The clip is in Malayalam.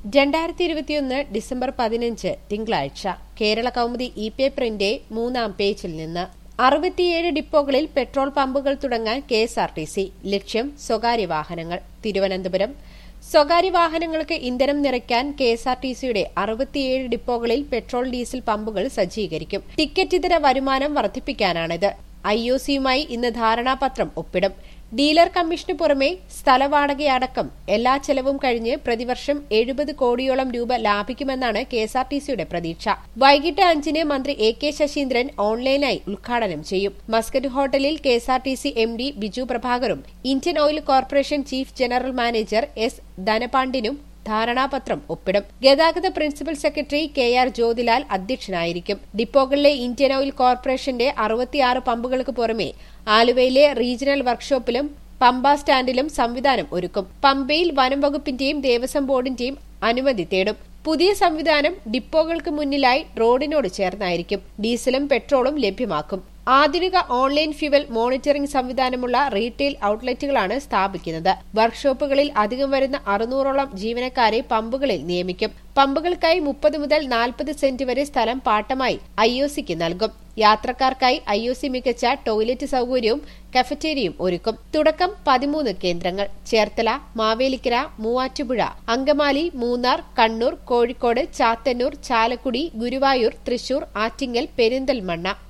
രണ്ടായിരത്തി ഇരുപത്തിയൊന്ന് ഡിസംബർ പതിനഞ്ച് തിങ്കളാഴ്ച കേരള കൗമുദി ഇ പേപ്പറിന്റെ മൂന്നാം പേജിൽ നിന്ന് അറുപത്തിയേഴ് ഡിപ്പോകളിൽ പെട്രോൾ പമ്പുകൾ തുടങ്ങാൻ K S R T C ലക്ഷ്യം സ്വകാര്യ വാഹനങ്ങൾ തിരുവനന്തപുരം സ്വകാര്യ വാഹനങ്ങൾക്ക് ഇന്ധനം നിറയ്ക്കാൻ കെ എസ് ആർ ടി സിയുടെ അറുപത്തിയേഴ് ഡിപ്പോകളിൽ പെട്രോൾ ഡീസൽ പമ്പുകൾ സജ്ജീകരിക്കും ടിക്കറ്റ് ഇതര വരുമാനം വർദ്ധിപ്പിക്കാനാണിത് ഐ ഒ സിയുമായി ഇന്ന് ധാരണാപത്രം ഒപ്പിടും ഡീലർ കമ്മീഷന് പുറമെ സ്ഥലവാടകയടക്കം എല്ലാ ചെലവും കഴിഞ്ഞ് പ്രതിവർഷം എഴുപത് കോടിയോളം രൂപ ലാഭിക്കുമെന്നാണ് കെ എസ് ആർ ടി സിയുടെ പ്രതീക്ഷ വൈകിട്ട് അഞ്ചിന് മന്ത്രി എ കെ ശശീന്ദ്രൻ ഓൺലൈനായി ഉദ്ഘാടനം ചെയ്യും മസ്കറ്റ് ഹോട്ടലിൽ K S R T C M D Biju പ്രഭാകറും Indian oil corporation chief general manager S ധനപാണ്ഡിനും ധാരണാപത്രം ഒപ്പിടും ഗതാഗത principal secretary K R Jyothilal അധ്യക്ഷനായിരിക്കും ഡിപ്പോകളിലെ ഇന്ത്യൻ ഓയിൽ കോർപ്പറേഷന്റെ അറുപത്തിയാറ് പമ്പുകൾക്ക് പുറമെ ആലുവയിലെ റീജിയണൽ വർക്ക്ഷോപ്പിലും പമ്പ സ്റ്റാൻഡിലും സംവിധാനം ഒരുക്കും പമ്പയിൽ വനം വകുപ്പിന്റെയും ദേവസ്വം ബോർഡിന്റെയും അനുമതി തേടും പുതിയ സംവിധാനം ഡിപ്പോകൾക്ക് മുന്നിലായി റോഡിനോട് ചേർന്നായിരിക്കും ഡീസലും പെട്രോളും ലഭ്യമാക്കും ആധുനിക ഓൺലൈൻ ഫ്യുവൽ മോണിറ്ററിംഗ് സംവിധാനമുള്ള റീറ്റെയിൽ ഔട്ട്ലെറ്റുകളാണ് സ്ഥാപിക്കുന്നത് വർക്ക്ഷോപ്പുകളിൽ അധികം വരുന്ന അറുന്നൂറോളം ജീവനക്കാരെ പമ്പുകളിൽ നിയമിക്കും പമ്പുകൾക്കായി മുപ്പത് മുതൽ നാൽപ്പത് സെന്റ് വരെ സ്ഥലം പാട്ടമായി ഐ ഒ സിക്ക് നൽകും യാത്രക്കാർക്കായി ഐ ഒ സി മികച്ച ടോയ്ലറ്റ് സൌകര്യവും കഫറ്റേരിയയും ഒരുക്കും തുടക്കം പതിമൂന്ന് കേന്ദ്രങ്ങൾ ചേർത്തല മാവേലിക്കര മൂവാറ്റുപുഴ അങ്കമാലി മൂന്നാർ കണ്ണൂർ കോഴിക്കോട് ചാത്തന്നൂർ ചാലക്കുടി ഗുരുവായൂർ തൃശൂർ ആറ്റിങ്ങൽ പെരിന്തൽമണ്ണ